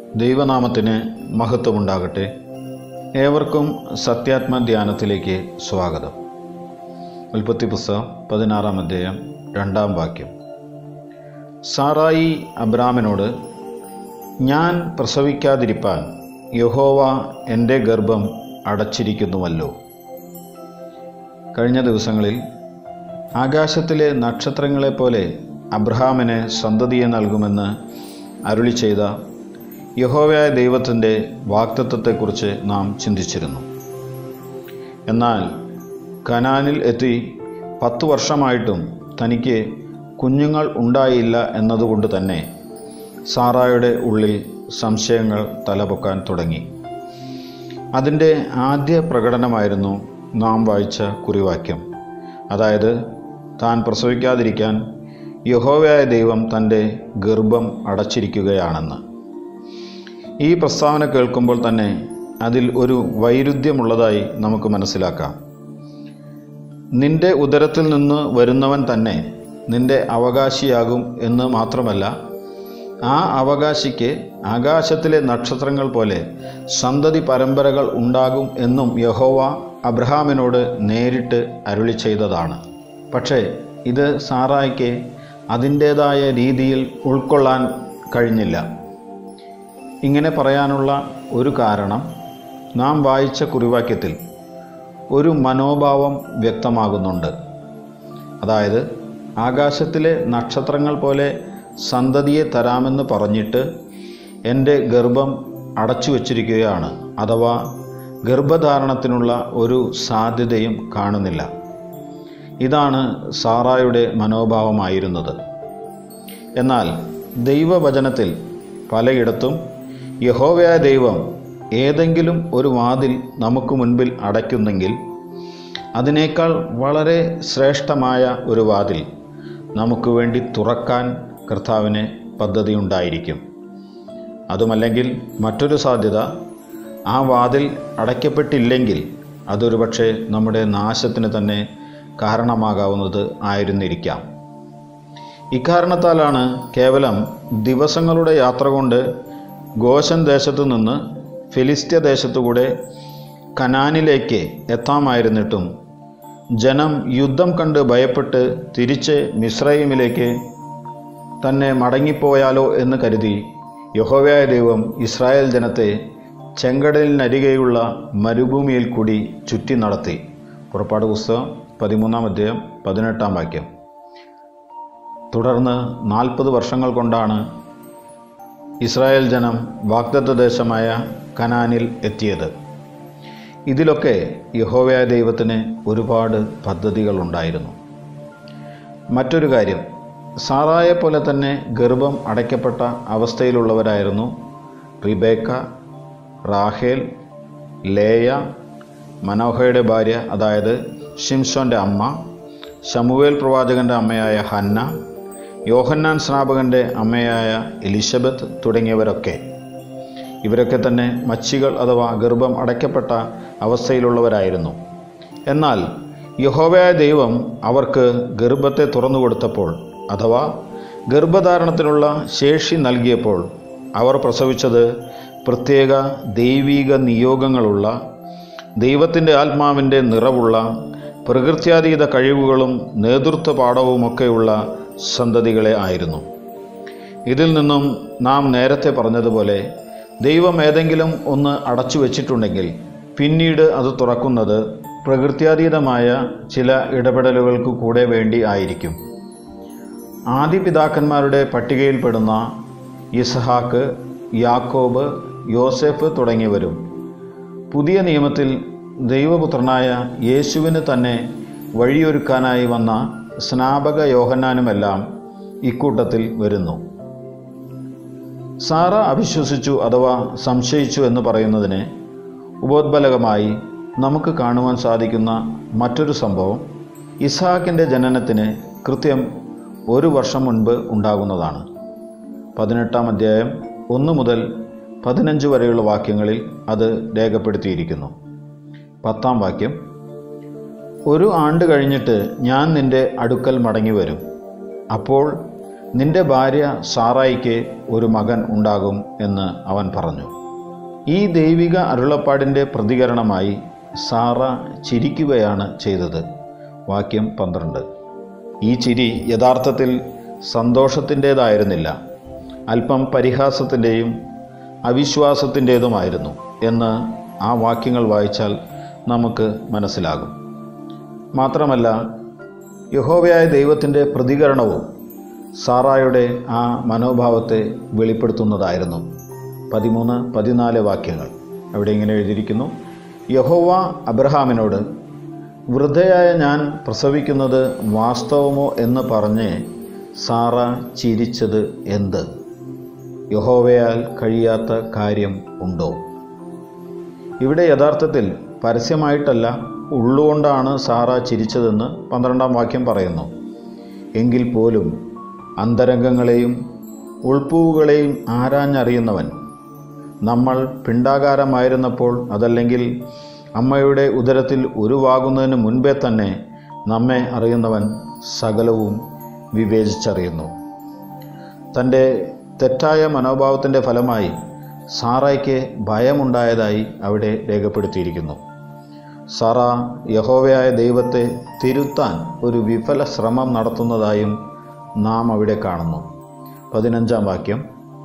ദൈവനാമത്തിന് മഹത്വമുണ്ടാകട്ടെ ഏവർക്കും സത്യാത്മ ധ്യാനത്തിലേക്ക് സ്വാഗതം ഉൽപ്പത്തി പുസ്തകം പതിനാറാം അധ്യായം രണ്ടാം വാക്യം സാറായി അബ്രാമിനോട് ഞാൻ പ്രസവിക്കാതിരിപ്പാൻ യഹോവ എൻ്റെ ഗർഭം അടച്ചിരിക്കുന്നുവല്ലോ കഴിഞ്ഞ ദിവസങ്ങളിൽ ആകാശത്തിലെ നക്ഷത്രങ്ങളെപ്പോലെ അബ്രഹാമിന് സന്തതിയെ നൽകുമെന്ന് അരുളി ചെയ്ത യഹോവയായ ദൈവത്തിൻ്റെ വാക്തത്വത്തെക്കുറിച്ച് നാം ചിന്തിച്ചിരുന്നു എന്നാൽ കനാനിൽ എത്തി പത്തു വർഷമായിട്ടും തനിക്ക് കുഞ്ഞുങ്ങൾ ഉണ്ടായില്ല എന്നതുകൊണ്ട് തന്നെ സാറായുടെ ഉള്ളിൽ സംശയങ്ങൾ തലപൊക്കാൻ തുടങ്ങി അതിൻ്റെ ആദ്യ പ്രകടനമായിരുന്നു നാം വായിച്ച കുറിവാക്യം അതായത് താൻ പ്രസവിക്കാതിരിക്കാൻ യഹോവയായ ദൈവം തൻ്റെ ഗർഭം അടച്ചിരിക്കുകയാണെന്ന് ഈ പ്രസ്താവന കേൾക്കുമ്പോൾ തന്നെ അതിൽ ഒരു വൈരുദ്ധ്യമുള്ളതായി നമുക്ക് മനസ്സിലാക്കാം നിന്റെ ഉദരത്തിൽ നിന്ന് വരുന്നവൻ തന്നെ നിന്റെ അവകാശിയാകും എന്ന് മാത്രമല്ല ആ അവകാശിക്ക് ആകാശത്തിലെ നക്ഷത്രങ്ങൾ പോലെ സന്തതി പരമ്പരകൾ ഉണ്ടാകും എന്നും യഹോവ അബ്രഹാമിനോട് നേരിട്ട് അരുളി ചെയ്തതാണ് പക്ഷേ ഇത് സാറായ്ക്ക് അതിൻ്റേതായ രീതിയിൽ ഉൾക്കൊള്ളാൻ കഴിഞ്ഞില്ല ഇങ്ങനെ പറയാനുള്ള ഒരു കാരണം നാം വായിച്ച കുറിവാക്യത്തിൽ ഒരു മനോഭാവം വ്യക്തമാകുന്നുണ്ട് അതായത് ആകാശത്തിലെ നക്ഷത്രങ്ങൾ പോലെ സന്തതിയെ തരാമെന്ന് പറഞ്ഞിട്ട് എൻ്റെ ഗർഭം അടച്ചു വച്ചിരിക്കുകയാണ് അഥവാ ഗർഭധാരണത്തിനുള്ള ഒരു സാധ്യതയും കാണുന്നില്ല ഇതാണ് സാറായുടെ മനോഭാവമായിരുന്നത് എന്നാൽ ദൈവവചനത്തിൽ പലയിടത്തും യഹോവയായ ദൈവം ഏതെങ്കിലും ഒരു വാതിൽ നമുക്ക് മുൻപിൽ അടയ്ക്കുന്നെങ്കിൽ അതിനേക്കാൾ വളരെ ശ്രേഷ്ഠമായ ഒരു വാതിൽ നമുക്ക് വേണ്ടി തുറക്കാൻ കർത്താവിന് പദ്ധതിയുണ്ടായിരിക്കും അതുമല്ലെങ്കിൽ മറ്റൊരു സാധ്യത ആ വാതിൽ അടയ്ക്കപ്പെട്ടില്ലെങ്കിൽ അതൊരു പക്ഷേ നമ്മുടെ നാശത്തിന് തന്നെ കാരണമാകാവുന്നത് ആയിരുന്നിരിക്കാം ഇക്കാരണത്താലാണ് കേവലം ദിവസങ്ങളുടെ യാത്ര കൊണ്ട് ഗോശൻ ദേശത്തു നിന്ന് ഫിലിസ്ത്യ ദേശത്തുകൂടെ കനാനിലേക്ക് എത്താമായിരുന്നിട്ടും ജനം യുദ്ധം കണ്ട് ഭയപ്പെട്ട് തിരിച്ച് മിശ്രൈമിലേക്ക് തന്നെ മടങ്ങിപ്പോയാലോ എന്ന് കരുതി യഹോവയായ ദൈവം ഇസ്രായേൽ ജനത്തെ ചെങ്കടലിനരികെയുള്ള മരുഭൂമിയിൽ കൂടി ചുറ്റി നടത്തി പുറപ്പാട് പുസ്തകം പതിമൂന്നാം അധ്യായം പതിനെട്ടാം വാക്യം തുടർന്ന് നാൽപ്പത് വർഷങ്ങൾ കൊണ്ടാണ് ഇസ്രായേൽ ജനം വാഗ്ദത്ത ദേശമായ കനാനിൽ എത്തിയത് ഇതിലൊക്കെ യഹോവയായ ദൈവത്തിന് ഒരുപാട് പദ്ധതികളുണ്ടായിരുന്നു മറ്റൊരു കാര്യം സാറായെ പോലെ തന്നെ ഗർഭം അടയ്ക്കപ്പെട്ട അവസ്ഥയിലുള്ളവരായിരുന്നു റിബേക്ക റാഹേൽ ലേയ മനോഹയുടെ ഭാര്യ അതായത് ഷിംസോൻ്റെ അമ്മ ശമുവേൽ പ്രവാചകൻ്റെ അമ്മയായ ഹന്ന യോഹന്നാൻ സ്നാപകൻ്റെ അമ്മയായ എലിസബത്ത് തുടങ്ങിയവരൊക്കെ ഇവരൊക്കെ തന്നെ മച്ചികൾ അഥവാ ഗർഭം അടയ്ക്കപ്പെട്ട അവസ്ഥയിലുള്ളവരായിരുന്നു എന്നാൽ യഹോവയായ ദൈവം അവർക്ക് ഗർഭത്തെ തുറന്നു കൊടുത്തപ്പോൾ അഥവാ ഗർഭധാരണത്തിനുള്ള ശേഷി നൽകിയപ്പോൾ അവർ പ്രസവിച്ചത് പ്രത്യേക ദൈവീക നിയോഗങ്ങളുള്ള ദൈവത്തിൻ്റെ ആത്മാവിൻ്റെ നിറവുള്ള പ്രകൃത്യാതീത കഴിവുകളും നേതൃത്വ പാഠവുമൊക്കെയുള്ള സന്തതികളെ ആയിരുന്നു ഇതിൽ നിന്നും നാം നേരത്തെ പറഞ്ഞതുപോലെ ദൈവം ഏതെങ്കിലും ഒന്ന് അടച്ചു വച്ചിട്ടുണ്ടെങ്കിൽ പിന്നീട് അത് തുറക്കുന്നത് പ്രകൃത്യാതീതമായ ചില ഇടപെടലുകൾക്ക് കൂടെ വേണ്ടി ആയിരിക്കും ആദിപിതാക്കന്മാരുടെ പട്ടികയിൽപ്പെടുന്ന ഇസ്ഹാക്ക് യാക്കോബ് യോസെഫ് തുടങ്ങിയവരും പുതിയ നിയമത്തിൽ ദൈവപുത്രനായ യേശുവിന് തന്നെ വഴിയൊരുക്കാനായി വന്ന സ്നാപക യോഹന്നാനുമെല്ലാം ഇക്കൂട്ടത്തിൽ വരുന്നു സാറ അവിശ്വസിച്ചു അഥവാ സംശയിച്ചു എന്ന് പറയുന്നതിന് ഉപോദ്ബലകമായി നമുക്ക് കാണുവാൻ സാധിക്കുന്ന മറ്റൊരു സംഭവം ഇസ്ഹാക്കിൻ്റെ ജനനത്തിന് കൃത്യം ഒരു വർഷം മുൻപ് ഉണ്ടാകുന്നതാണ് പതിനെട്ടാം അധ്യായം ഒന്ന് മുതൽ പതിനഞ്ച് വരെയുള്ള വാക്യങ്ങളിൽ അത് രേഖപ്പെടുത്തിയിരിക്കുന്നു പത്താം വാക്യം ഒരു ആണ്ട് കഴിഞ്ഞിട്ട് ഞാൻ നിന്റെ അടുക്കൽ മടങ്ങി വരും അപ്പോൾ നിന്റെ ഭാര്യ സാറായിക്ക് ഒരു മകൻ ഉണ്ടാകും എന്ന് അവൻ പറഞ്ഞു ഈ ദൈവിക അരുളപ്പാടിൻ്റെ പ്രതികരണമായി സാറ ചിരിക്കുകയാണ് ചെയ്തത് വാക്യം പന്ത്രണ്ട് ഈ ചിരി യഥാർത്ഥത്തിൽ സന്തോഷത്തിൻ്റേതായിരുന്നില്ല അല്പം പരിഹാസത്തിൻ്റെയും അവിശ്വാസത്തിൻ്റേതുമായിരുന്നു എന്ന് ആ വാക്യങ്ങൾ വായിച്ചാൽ നമുക്ക് മനസ്സിലാകും മാത്രമല്ല യഹോവയായ ദൈവത്തിൻ്റെ പ്രതികരണവും സാറായുടെ ആ മനോഭാവത്തെ വെളിപ്പെടുത്തുന്നതായിരുന്നു പതിമൂന്ന് പതിനാല് വാക്യങ്ങൾ അവിടെ ഇങ്ങനെ എഴുതിയിരിക്കുന്നു യഹോവ അബ്രഹാമിനോട് വൃദ്ധയായ ഞാൻ പ്രസവിക്കുന്നത് വാസ്തവമോ എന്ന് പറഞ്ഞ് സാറ ചിരിച്ചത് എന്ത് യഹോവയാൽ കഴിയാത്ത കാര്യം ഉണ്ടോ ഇവിടെ യഥാർത്ഥത്തിൽ പരസ്യമായിട്ടല്ല ഉള്ളുകൊണ്ടാണ് സാറ ചിരിച്ചതെന്ന് പന്ത്രണ്ടാം വാക്യം പറയുന്നു എങ്കിൽ പോലും അന്തരംഗങ്ങളെയും ഉൾപ്പൂവുകളെയും ആരാഞ്ഞറിയുന്നവൻ നമ്മൾ പിണ്ടാകാരമായിരുന്നപ്പോൾ അതല്ലെങ്കിൽ അമ്മയുടെ ഉദരത്തിൽ ഉരുവാകുന്നതിന് മുൻപേ തന്നെ നമ്മെ അറിയുന്നവൻ സകലവും വിവേചിച്ചറിയുന്നു തൻ്റെ തെറ്റായ മനോഭാവത്തിൻ്റെ ഫലമായി സാറായ്ക്ക് ഭയമുണ്ടായതായി അവിടെ രേഖപ്പെടുത്തിയിരിക്കുന്നു സാറ യഹോവയായ ദൈവത്തെ തിരുത്താൻ ഒരു വിഫല ശ്രമം നടത്തുന്നതായും നാം അവിടെ കാണുന്നു പതിനഞ്ചാം വാക്യം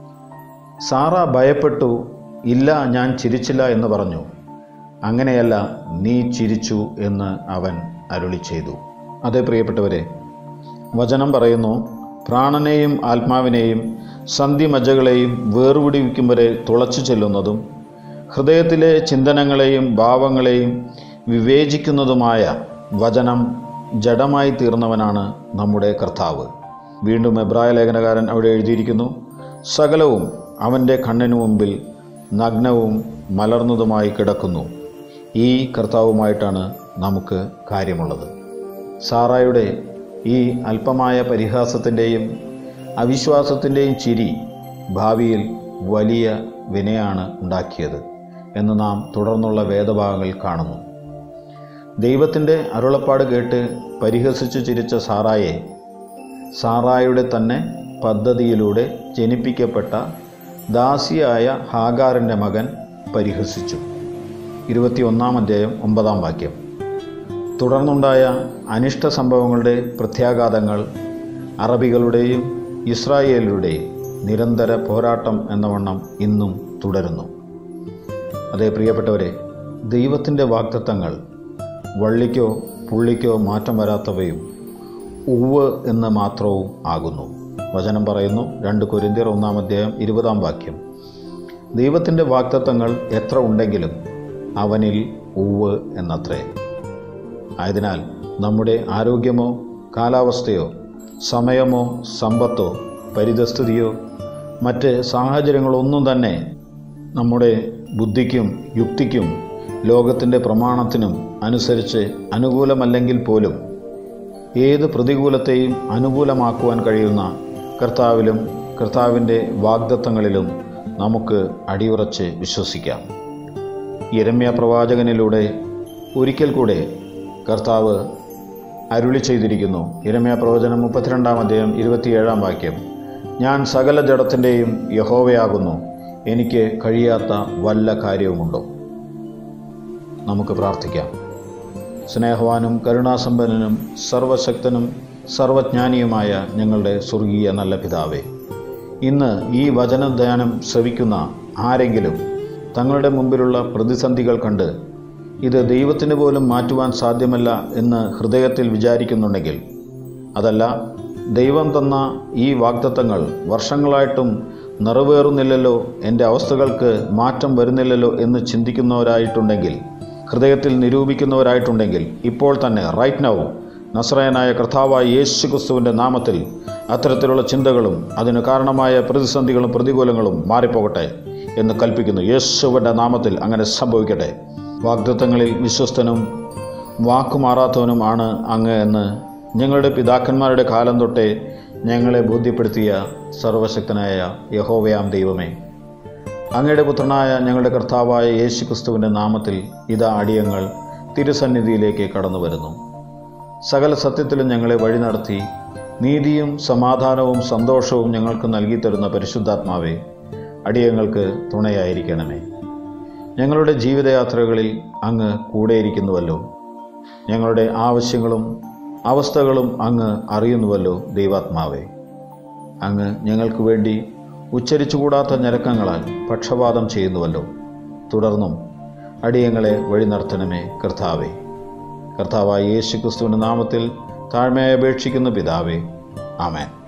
സാറ ഭയപ്പെട്ടു ഇല്ല ഞാൻ ചിരിച്ചില്ല എന്ന് പറഞ്ഞു അങ്ങനെയല്ല നീ ചിരിച്ചു എന്ന് അവൻ അരുളി ചെയ്തു അതേ പ്രിയപ്പെട്ടവരെ വചനം പറയുന്നു പ്രാണനെയും ആത്മാവിനെയും സന്ധിമജ്ജകളെയും വേർപിടിവിക്കും വരെ തുളച്ചു ചെല്ലുന്നതും ഹൃദയത്തിലെ ചിന്തനങ്ങളെയും ഭാവങ്ങളെയും വിവേചിക്കുന്നതുമായ വചനം ജഡമായി തീർന്നവനാണ് നമ്മുടെ കർത്താവ് വീണ്ടും എബ്രായ ലേഖനകാരൻ അവിടെ എഴുതിയിരിക്കുന്നു സകലവും അവൻ്റെ കണ്ണിനു മുമ്പിൽ നഗ്നവും മലർന്നതുമായി കിടക്കുന്നു ഈ കർത്താവുമായിട്ടാണ് നമുക്ക് കാര്യമുള്ളത് സാറായുടെ ഈ അല്പമായ പരിഹാസത്തിൻ്റെയും അവിശ്വാസത്തിൻ്റെയും ചിരി ഭാവിയിൽ വലിയ വിനയാണ് ഉണ്ടാക്കിയത് എന്ന് നാം തുടർന്നുള്ള വേദഭാഗങ്ങൾ കാണുന്നു ദൈവത്തിൻ്റെ അരുളപ്പാട് കേട്ട് പരിഹസിച്ചു ചിരിച്ച സാറായെ സാറായുടെ തന്നെ പദ്ധതിയിലൂടെ ജനിപ്പിക്കപ്പെട്ട ദാസിയായ ഹാഗാറിൻ്റെ മകൻ പരിഹസിച്ചു ഇരുപത്തിയൊന്നാം അധ്യായം ഒമ്പതാം വാക്യം തുടർന്നുണ്ടായ അനിഷ്ട സംഭവങ്ങളുടെ പ്രത്യാഘാതങ്ങൾ അറബികളുടെയും ഇസ്രായേലുടെയും നിരന്തര പോരാട്ടം എന്നവണ്ണം ഇന്നും തുടരുന്നു അതേ പ്രിയപ്പെട്ടവരെ ദൈവത്തിൻ്റെ വാക്തത്വങ്ങൾ വള്ളിക്കോ പുള്ളിക്കോ മാറ്റം വരാത്തവയും ഉവ് എന്ന് മാത്രവും ആകുന്നു വചനം പറയുന്നു രണ്ട് കൊരിന്തിയർ ഒന്നാം അധ്യായം ഇരുപതാം വാക്യം ദൈവത്തിൻ്റെ വാക്തത്വങ്ങൾ എത്ര ഉണ്ടെങ്കിലും അവനിൽ ഉവ് എന്നത്രേ ആയതിനാൽ നമ്മുടെ ആരോഗ്യമോ കാലാവസ്ഥയോ സമയമോ സമ്പത്തോ പരിതസ്ഥിതിയോ മറ്റ് സാഹചര്യങ്ങളൊന്നും തന്നെ നമ്മുടെ ബുദ്ധിക്കും യുക്തിക്കും ലോകത്തിൻ്റെ പ്രമാണത്തിനും അനുസരിച്ച് അനുകൂലമല്ലെങ്കിൽ പോലും ഏത് പ്രതികൂലത്തെയും അനുകൂലമാക്കുവാൻ കഴിയുന്ന കർത്താവിലും കർത്താവിൻ്റെ വാഗ്ദത്തങ്ങളിലും നമുക്ക് അടിയുറച്ച് വിശ്വസിക്കാം യരമ്യ പ്രവാചകനിലൂടെ ഒരിക്കൽ കൂടെ കർത്താവ് അരുളി ചെയ്തിരിക്കുന്നു യരമ്യ പ്രവചനം മുപ്പത്തിരണ്ടാം അധ്യായം ഇരുപത്തിയേഴാം വാക്യം ഞാൻ സകല ജഡത്തിൻ്റെയും യഹോവയാകുന്നു എനിക്ക് കഴിയാത്ത വല്ല കാര്യവുമുണ്ടോ നമുക്ക് പ്രാർത്ഥിക്കാം സ്നേഹവാനും കരുണാസമ്പന്നനും സർവശക്തനും സർവജ്ഞാനിയുമായ ഞങ്ങളുടെ സ്വർഗീയ നല്ല പിതാവേ ഇന്ന് ഈ വചനധ്യാനം ശ്രവിക്കുന്ന ആരെങ്കിലും തങ്ങളുടെ മുമ്പിലുള്ള പ്രതിസന്ധികൾ കണ്ട് ഇത് ദൈവത്തിന് പോലും മാറ്റുവാൻ സാധ്യമല്ല എന്ന് ഹൃദയത്തിൽ വിചാരിക്കുന്നുണ്ടെങ്കിൽ അതല്ല ദൈവം തന്ന ഈ വാഗ്ദത്തങ്ങൾ വർഷങ്ങളായിട്ടും നിറവേറുന്നില്ലല്ലോ എൻ്റെ അവസ്ഥകൾക്ക് മാറ്റം വരുന്നില്ലല്ലോ എന്ന് ചിന്തിക്കുന്നവരായിട്ടുണ്ടെങ്കിൽ ഹൃദയത്തിൽ നിരൂപിക്കുന്നവരായിട്ടുണ്ടെങ്കിൽ ഇപ്പോൾ തന്നെ റൈറ്റ് നൗ നസ്രയനായ കർത്താവായ യേശു ക്രിസ്തുവിൻ്റെ നാമത്തിൽ അത്തരത്തിലുള്ള ചിന്തകളും അതിന് കാരണമായ പ്രതിസന്ധികളും പ്രതികൂലങ്ങളും മാറിപ്പോകട്ടെ എന്ന് കൽപ്പിക്കുന്നു യേശുവിൻ്റെ നാമത്തിൽ അങ്ങനെ സംഭവിക്കട്ടെ വാഗ്ദത്തങ്ങളിൽ വിശ്വസ്തനും വാക്കുമാറാത്തവനും ആണ് അങ്ങ് എന്ന് ഞങ്ങളുടെ പിതാക്കന്മാരുടെ കാലം തൊട്ടേ ഞങ്ങളെ ബോധ്യപ്പെടുത്തിയ സർവശക്തനായ യഹോവയാം ദൈവമേ അങ്ങയുടെ പുത്രനായ ഞങ്ങളുടെ കർത്താവായ യേശു ക്രിസ്തുവിൻ്റെ നാമത്തിൽ ഇതാ അടിയങ്ങൾ തിരുസന്നിധിയിലേക്ക് കടന്നു വരുന്നു സകല സത്യത്തിലും ഞങ്ങളെ വഴി നടത്തി നീതിയും സമാധാനവും സന്തോഷവും ഞങ്ങൾക്ക് നൽകി തരുന്ന പരിശുദ്ധാത്മാവെ അടിയങ്ങൾക്ക് തുണയായിരിക്കണമേ ഞങ്ങളുടെ ജീവിതയാത്രകളിൽ അങ്ങ് കൂടെയിരിക്കുന്നുവല്ലോ ഞങ്ങളുടെ ആവശ്യങ്ങളും അവസ്ഥകളും അങ്ങ് അറിയുന്നുവല്ലോ ദൈവാത്മാവേ അങ്ങ് ഞങ്ങൾക്ക് വേണ്ടി ഉച്ചരിച്ചുകൂടാത്ത ഞരക്കങ്ങളാൽ പക്ഷപാതം ചെയ്യുന്നുവല്ലോ തുടർന്നും അടിയങ്ങളെ വഴി നടത്തണമേ കർത്താവേ കർത്താവായ യേശു ക്രിസ്തുവിൻ്റെ നാമത്തിൽ താഴ്മയായി അപേക്ഷിക്കുന്ന പിതാവേ ആമേൻ